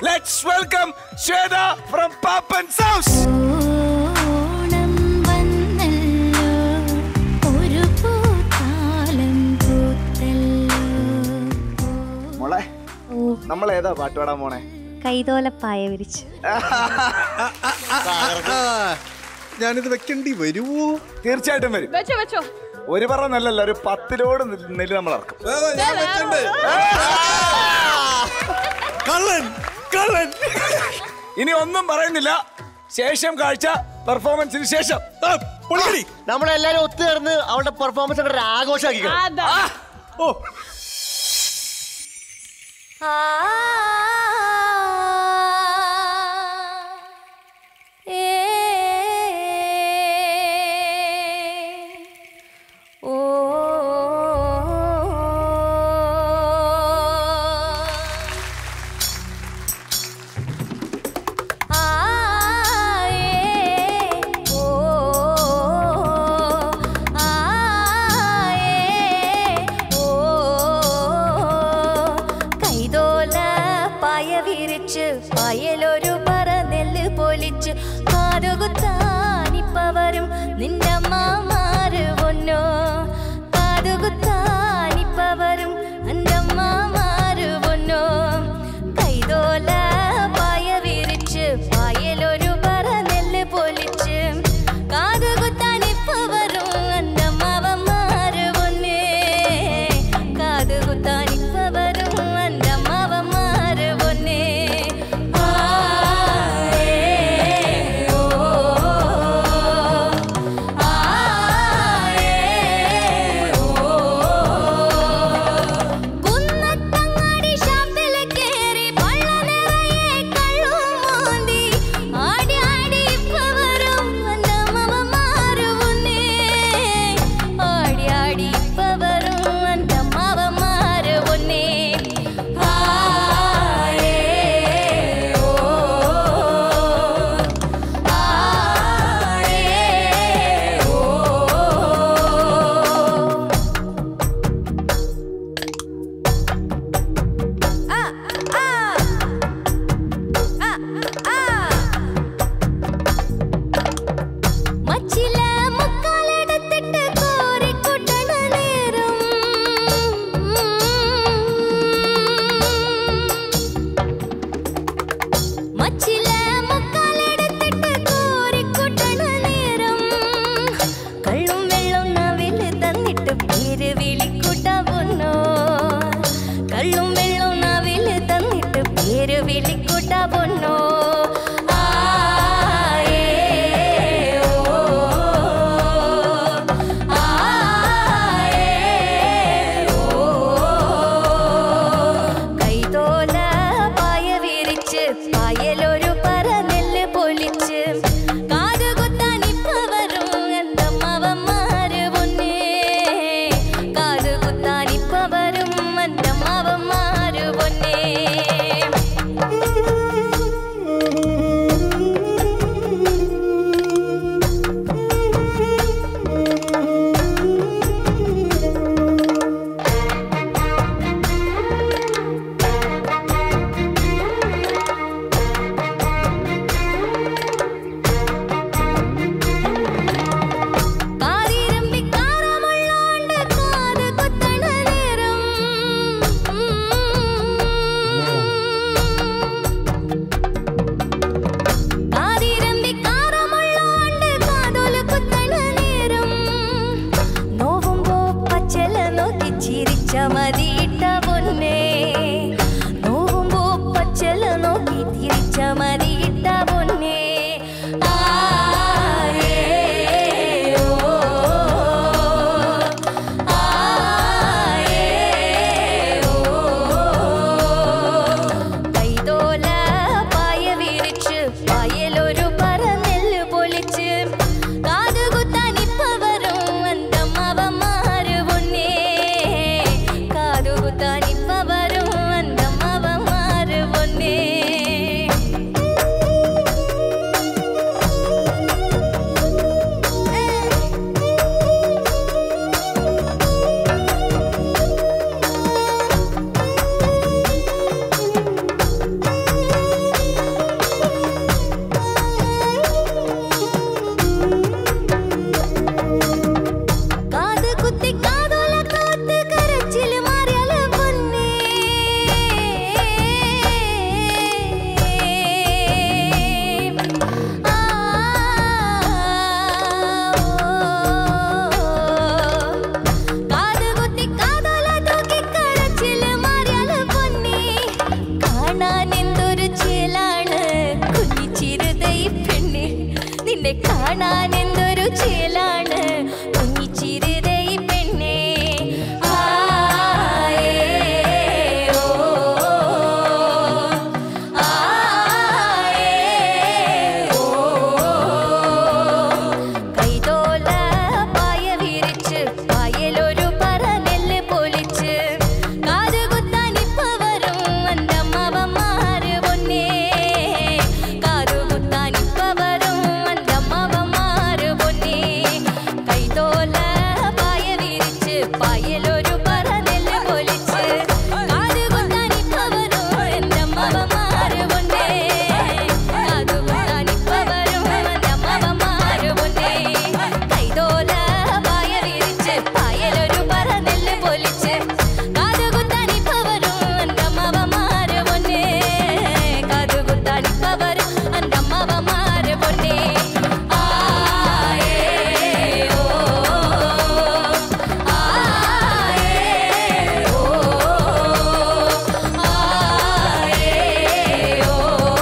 Let's welcome Shweta from പാപ്പൻസ് house Onam വന്നല്ലോ ഒരു പൂത്താലം പൂത്തല്ലോ മോളെ നമ്മൾ ഏതാ പാട്ട് പാടാൻ പോണേ കൈതോലപ്പായ വിരിച്ച് ഞാനിത് വെക്കേണ്ടി വരുവോ തീർച്ചയായിട്ടും വരും വെച്ചോ വെച്ചോ ഒരു പറ നെല്ലല്ല ഒരു പത്തിലോട് നെല്ല് നമ്മൾ ഇറക്കും ഞാൻ വെക്കണ്ട് കള്ളൻ കള്ളൻ ഇനി ഒന്നും പറയുന്നില്ല ശേഷം കാഴ്ച പെർഫോമൻസിന് ശേഷം ആ, പൊളിക്കടി. നമ്മളെല്ലാരും ഒത്തുചേർന്ന് അവളുടെ പെർഫോമൻസ് ഒക്കെ ഒരു ആഘോഷമാക്കിക്കണം അതാ ഓ ആ ഏ ഓ ആ ഏ ഓ ആ ഏ ഓ കൈതോല പായ വിരിച്ച് പായലൊരു പറ നെല്ല് പൊലിച്ച് കാതുകുത്താനിപ്പ വരും നിന്റെ മാമാര് പൊന്നോ കാതുകുത്താനിപ്പ വരും എൻ്റെ മാമാര് പൊന്നോ കൈതോല പായ വിരിച്ച് പായലൊരു പറ നെല്ല് പൊലിച്ച് കാതുകുത്താനിപ്പ വരും എൻ്റെ മാവന്മാര് പൊന്നേ കാതുകുത്താനിപ്പ വരും എൻ്റെ മാവന്മാര് പൊന്നേ ആ ഏ ഓ ആ ഏ ഓ കുന്നത്തങ്ങാടി ഷാപ്പില് കേറി പള്ള നിറയെ കള്ളും മോന്തി ആടി ആടി ഇപ്പ വരും എൻ്റെ മാവന്മാര് പൊന്നേ ആടി ആടി ഇപ്പ വരും എൻ്റെ മാവന്മാര് പൊന്നേ ആ ഏ ഓ ആ ഏ ഓ മച്ചില മുക്കാലെടുത്തിട്ട് കോരിക്കുട്ടണ നേരം മച്ചില മുക്കാലെടുത്തിട്ട് കോരിക്കുട്ടണ നേരം കള്ളും വെള്ളം നവില് തന്നിട്ട് പേര് വിളിക്കൂട്ട പൊന്നോ കള്ളും വെള്ളം നവില് തന്നിട്ട് പേര് വിളിക്കൂട്ട പൊന്നോ ആ ഏ ഓ ആ ഏ ഓ കൈതോല പായ വിരിച്ച് പായലൊരു പറ നെല്ല് പൊലിച്ച് കാതുകുത്താനിപ്പ വരും എൻ്റെ മാവന്മാര് പൊന്നേ കാതുകുത്താനിപ്പ വരും എൻ്റെ മാവന്മാര് പൊന്നേ കാണാൻ എന്തൊരു ചേലാണ് കുഞ്ഞിച്ചിരുതേ ഈ പെണ്ണേ ആയേ ഓ ആയേ ഓ കൈതോല പായ വിരിച്ച് പായലൊരു പറ നെല്ല് പൊലിച്ച് കാതുകുത്താൻ ഇപ്പ വരും അന്തമ്മവന്മാര് പൊന്നേ കാതുകുത്താൻ ഇപ്പ വരും അന്തമ്മവന്മാര് പൊന്നേ കൈതോല പായ വിരിച്ച് പായലൊരു പറ നെല്ല് പൊലിച്ച് കാതുകുത്താൻ ഇപ്പ വരും അന്തമ്മവന്മാര് പൊന്നേ കാതുകുത്താൻ ഇപ്പ വരും അന്തമ്മവന്മാര് പൊന്നേ കൈതോല പായ വിരിച്ച് പായലൊരു പറ നെല്ല് പൊലിച്ച് കാതുകുത്താൻ ഇപ്പ വരും അന്തമ്മവന്മാര് പൊന്നേ കാതുകുത്താൻ ഇപ്പ വരും അന്തമ്മവന്മാര് പൊന്നേ ആയേ ഓ ആയേ ഓ ആയേ ഓ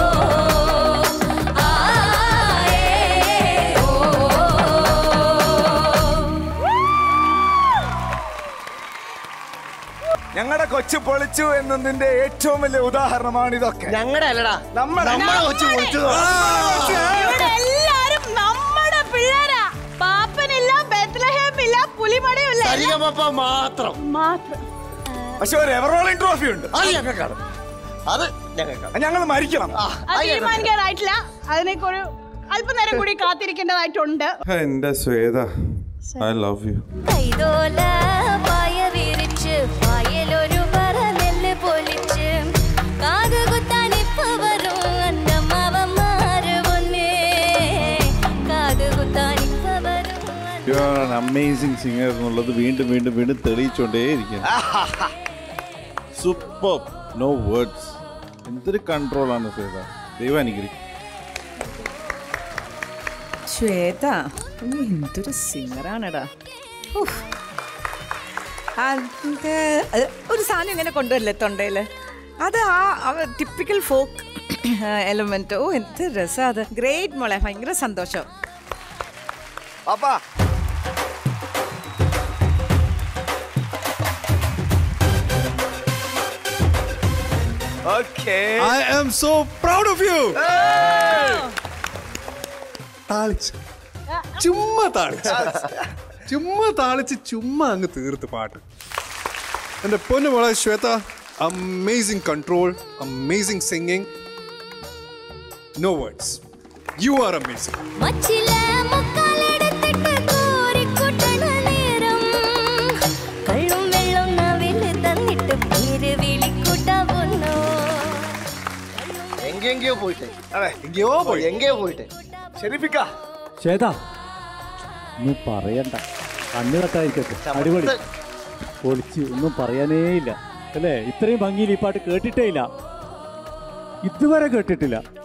ഞങ്ങളുടെ കൊച്ചു പൊളിച്ചു എന്നതിന്റെ ഏറ്റവും വലിയ ഉദാഹരണമാണ് ഇതൊക്കെ ഞങ്ങളുടെ അല്ലടാ നമ്മുടെ നമ്മളെ കൊച്ചു വിളിച്ചു ഇവിടെ എല്ലാരും നമ്മുടെ പിള്ളേരാ പാപ്പനില്ല ബെത്ലഹേം ഇല്ല പുലിമടയില്ല സരിഗമപ്പ മാത്രം മാത്രം പക്ഷെ ഒരു എവറോളിംഗ് ട്രോഫി ഉണ്ട് അത് ഞങ്ങൾക്കാണ് അത് ഞങ്ങൾക്കാണ് ഞങ്ങൾ മരിക്കണം ആ, അത് അത് ഞങ്ങൾക്കാണ്. തീരുമാനിക്കാനായിട്ടില്ല അതിനൊക്കെ ഒരു അല്പനേരം കൂടി കാത്തിരിക്കേണ്ടതായിട്ടുണ്ട് എന്റെ ശ്വേത ഐ ലവ് യു കൈതോല പായ വിരിച്ച് പായലൊരു പറ നെല്ല് പൊലിച്ച് കാതുകുത്താൻ ഇപ്പ വരും അന്തമ്മവന്മാര് പൊന്നേ കാതുകുത്താൻ ഇപ്പ വരും you are an amazing singer എന്നുള്ളത് വീണ്ടും വീണ്ടും വീണ്ടും തെളിയിച്ചുകൊണ്ടേയിരിക്കും സൂപ്പർ നോ വേർഡ്സ് എന്തൊരു കൺട്രോളാണ് ശ്വേത ദൈവം അനുഗ്രഹിക്കും ശ്വേത നീ എന്തൊരു സിംഗറാണെടാ ഉഫ്. അത് അത് ഒരു സാധനം ഇങ്ങനെ കൊണ്ടുവരില്ലേ തൊണ്ടയില് അത് ആ ടിപ്പിക്കൽ ഫോക്ക് എലമെന്റ് ഓ എന്ത് രസം അത് ഗ്രേറ്റ് മോളെ ഭയങ്കര സന്തോഷം പാപ്പാ okay I am so proud of you താളിച്ച് ചുമ്മാ താളിച്ച് ചുമ്മാ താളിച്ച് ചുമ്മാ അങ്ങ് തീർത്ത് പാട്ട് എൻ്റെ പൊന്നു മോളെ Shweta amazing control amazing singing no words you are amazing മച്ചില മുക്കാലെടുത്തിട്ട് കോരിക്കൂട്ടണ നേരം കള്ളും വെള്ളം നവില് തന്നിട്ട് പേര് വിളിക്കൂട്ടാവുന്നു എങ്കെങ്കയോ പോയിട്ട് അതെ എങ്കയോ പോയി എങ്കയോ പോയിട്ട് ശരിപ്പിക്ക ശ്വേത ഒന്നും പറയണ്ട കണ്ണു കത്തായിരിക്കട്ടെ അടിപൊളി പൊളിച്ച് ഒന്നും പറയാനേ ഇല്ല അല്ലേ ഇത്രയും ഭംഗിയിൽ ഈ പാട്ട് കേട്ടിട്ടേ ഇല്ല ഇതുവരെ കേട്ടിട്ടില്ല